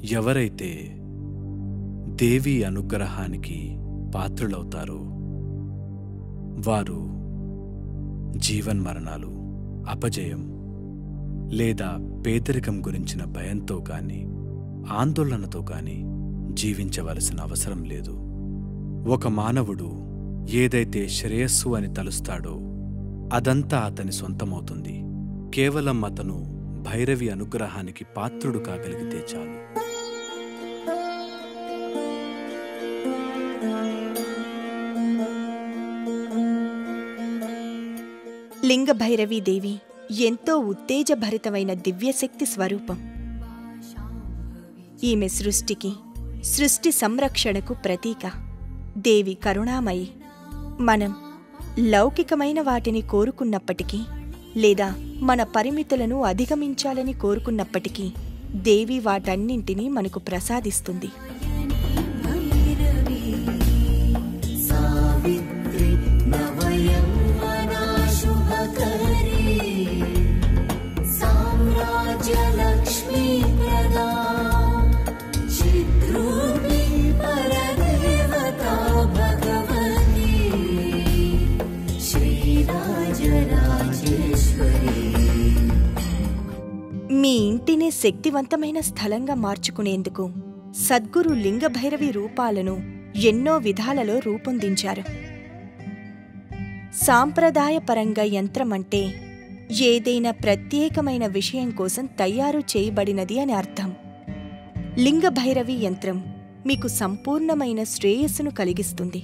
ఎవరైతే దేవి అనుగ్రహానికి పాత్రులవుతారో వారు జీవన్మరణాలు అపజయం లేదా పేదరికం గురించిన భయంతో గాని ఆందోళనతో గాని జీవించవలసిన అవసరం లేదు ఒక మానవుడు ఏదైతే శ్రేయస్సు అని తలుస్తాడో అదంతా అతని సొంతమవుతుంది కేవలం అతను భైరవి అనుగ్రహానికి పాత్రుడు కాగలిగితే చాలు లింగభైరవీ దేవి ఎంతో ఉత్తేజభరితమైన దివ్యశక్తి స్వరూపం ఈమె సృష్టికి సృష్టి సంరక్షణకు ప్రతీక దేవి కరుణామయి మనం లౌకికమైన వాటిని కోరుకున్నప్పటికీ లేదా మన పరిమితులను అధిగమించాలని కోరుకున్నప్పటికీ దేవి వాటన్నింటినీ మనకు ప్రసాదిస్తుంది सावित्री नवयौवना शुभकरी साम्राज्यलक्ष्मी प्रदा चिद्रूपी परदेवता भगवती श्रीराजराजेश्वरी మీ ఇంటిని శక్తివంతమైన స్థలంగా మార్చుకునేందుకు సద్గురు లింగభైరవి రూపాలను ఎన్నో విధాలలో రూపొందించారు సాంప్రదాయపరంగా యంత్రమంటే ఏదైనా ప్రత్యేకమైన విషయం కోసం తయారు చేయబడినది అని అర్థం లింగభైరవి యంత్రం మీకు సంపూర్ణమైన శ్రేయస్సును కలిగిస్తుంది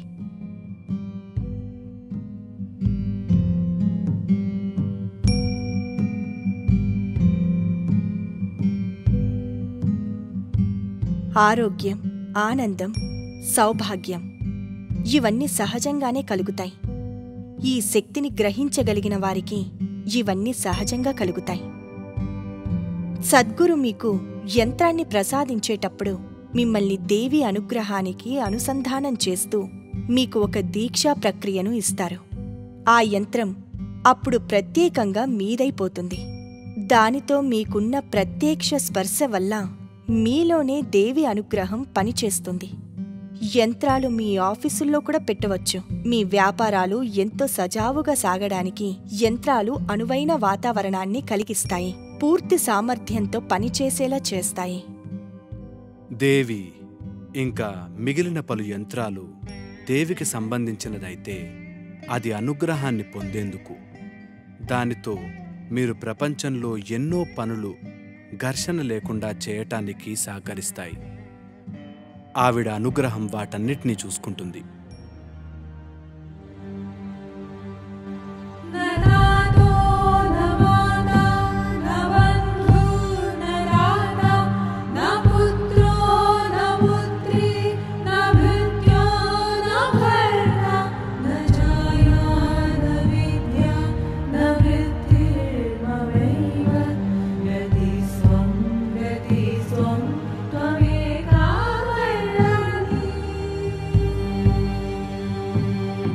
ఆరోగ్యం ఆనందం సౌభాగ్యం ఇవన్నీ సహజంగానే కలుగుతాయి ఈ శక్తిని గ్రహించగలిగిన వారికి ఇవన్నీ సహజంగా కలుగుతాయి సద్గురు మీకు యంత్రాన్ని ప్రసాదించేటప్పుడు మిమ్మల్ని దేవి అనుగ్రహానికి అనుసంధానం చేస్తూ మీకు ఒక దీక్షా ప్రక్రియను ఇస్తారు ఆ యంత్రం అప్పుడు ప్రత్యేకంగా మీదైపోతుంది దానితో మీకున్న ప్రత్యక్ష స్పర్శ వల్ల మీలోనే దేవి అనుగ్రహం పనిచేస్తుంది యంత్రాలు మీ ఆఫీసుల్లో కూడా పెట్టవచ్చు మీ వ్యాపారాలు ఎంతో సజావుగా సాగడానికి యంత్రాలు అనువైన వాతావరణాన్ని కలిగిస్తాయి పూర్తి సామర్థ్యంతో పనిచేసేలా చేస్తాయి దేవి ఇంకా మిగిలిన పలు యంత్రాలు దేవికి సంబంధించినదైతే అది అనుగ్రహాన్ని పొందేందుకు దానితో మీరు ప్రపంచంలో ఎన్నో పనులు ఘర్షణ లేకుండా చేయటానికి సహకరిస్తాయి ఆవిడ అనుగ్రహం వాటన్నిటినీ చూసుకుంటుంది न नादो न माता न बन्धु न राधा न पुत्रो न पुत्री न भृत्यो न भर्ता न छाया न विद्या न वृत्तिर्ममैव यदि स्वं यदि स्वं त्वमेका वरदानि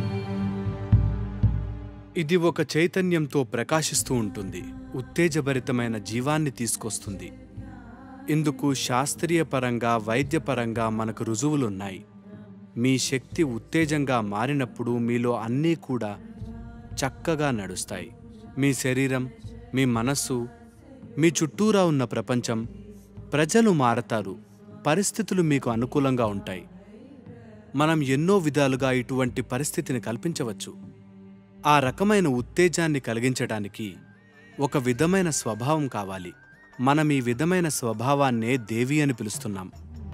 ఇది ఒక చైతన్యంతో ప్రకాశిస్తూ ఉంటుంది ఉత్తేజభరితమైన జీవాన్ని తీసుకొస్తుంది ఇందుకు శాస్త్రీయ పరంగా వైద్యపరంగా మనకు రుజువులున్నాయి మీ శక్తి ఉత్తేజంగా మారినప్పుడు మీలో అన్నీ కూడా చక్కగా నడుస్తాయి మీ శరీరం మీ మనస్సు మీ చుట్టూరా ఉన్న ప్రపంచం ప్రజలు మారతారు పరిస్థితులు మీకు అనుకూలంగా ఉంటాయి మనం ఎన్నో విధాలుగా ఇటువంటి పరిస్థితిని కల్పించవచ్చు ఆ రకమైన ఉత్తేజాన్ని కలిగించడానికి ఒక విధమైన స్వభావం కావాలి మనం ఈ విధమైన స్వభావాన్నే దేవి అని పిలుస్తున్నాం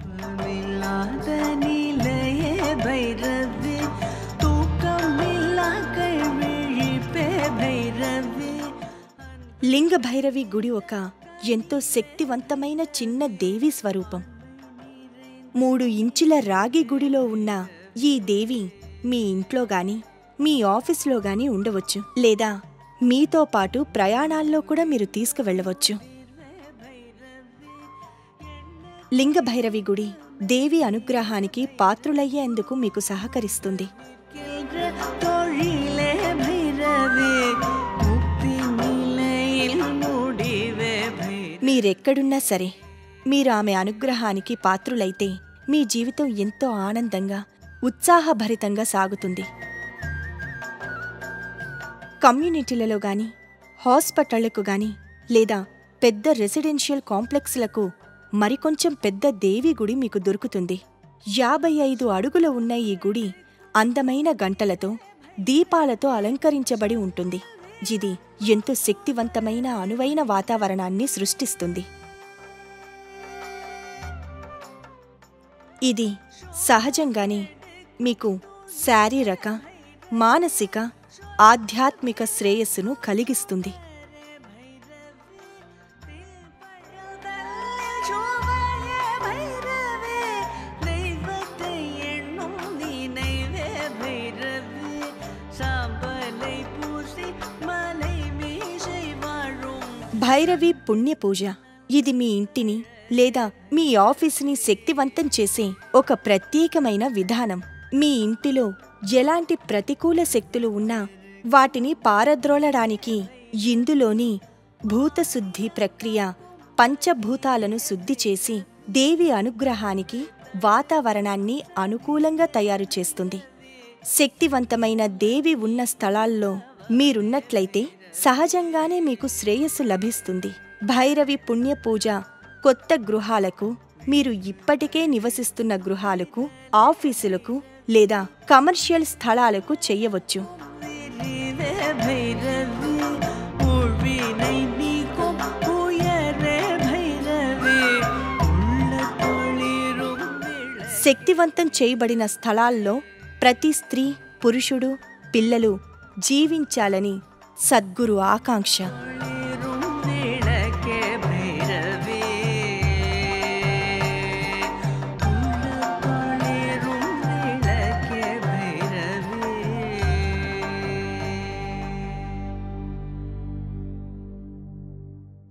நிலையே பைரவி தூக்கமில்லா கழ்விழிப்பே பைரவி లింగ భైరవి గుడి ఒక ఎంతో శక్తివంతమైన చిన్న దేవి స్వరూపం మూడు ఇంచుల రాగి గుడిలో ఉన్న ఈ దేవి మీ ఇంట్లో గాని మీ ఆఫీస్లో గాని ఉండవచ్చు లేదా మీతో పాటు ప్రయాణాల్లో కూడా మీరు తీసుకువెళ్ళవచ్చు లింగ భైరవి గుడి దేవి అనుగ్రహానికి పాత్రులయ్యేందుకు మీకు సహకరిస్తుంది கின்ற தொழிலே பைரவி முக்தி நிலையில் முடிவே பைரவி మీరెక్కడున్నా సరే మీరు ఆమె అనుగ్రహానికి పాత్రులైతే మీ జీవితం ఎంతో ఆనందంగా ఉత్సాహభరితంగా సాగుతుంది కమ్యూనిటీలలో గాని హాస్పిటళ్లకు గాని లేదా పెద్ద రెసిడెన్షియల్ కాంప్లెక్స్లకు మరికొంచెం పెద్ద దేవి గుడి మీకు దొరుకుతుంది యాభై ఐదు అడుగుల ఉన్న ఈ గుడి అందమైన గంటలతో దీపాలతో అలంకరించబడి ఉంటుంది ఇది ఎంతో శక్తివంతమైన అనువైన వాతావరణాన్ని సృష్టిస్తుంది ఇది సహజంగానే మీకు శారీరక మానసిక ఆధ్యాత్మిక శ్రేయస్సును కలిగిస్తుంది ചുവയെ ഭൈരവേ ദൈവത്തെ എണ്ണും നിனைவே ഭൈരവേ சாம்பலை பூசி மலை மீசை வாழும் భైరవి పుణ్య పూజ ఇది మీ ఇంటిని లేదా మీ ఆఫీసుని శక్తివంతం చేసే ఒక ప్రత్యేకమైన విధానం మీ ఇంటిలో ఎలాంటి ప్రతికూల శక్తులు ఉన్నా వాటిని పారద్రోలడానికి ఇందులోని భూతశుద్ధి ప్రక్రియ పంచభూతాలను శుద్ధి చేసి దేవి అనుగ్రహానికి వాతావరణాన్ని అనుకూలంగా తయారు చేస్తుంది శక్తివంతమైన దేవి ఉన్న స్థలాల్లో మీరున్నట్లయితే సహజంగానే మీకు శ్రేయస్సు లభిస్తుంది భైరవి పుణ్య పూజ కొత్త గృహాలకు మీరు ఇప్పటికే నివసిస్తున్న గృహాలకు ఆఫీసులకు లేదా కమర్షియల్ స్థలాలకు చెయ్యవచ్చు விரிவே భైరవి ஊழ்வினை நீக்கும் உயரே భైరవి உள்ள தொழிரும் விளை శక్తివంతం చేయబడిన స్థలాల్లో ప్రతి స్త్రీ పురుషుడు పిల్లలు జీవించాలని సద్గురు ఆకాంక్ష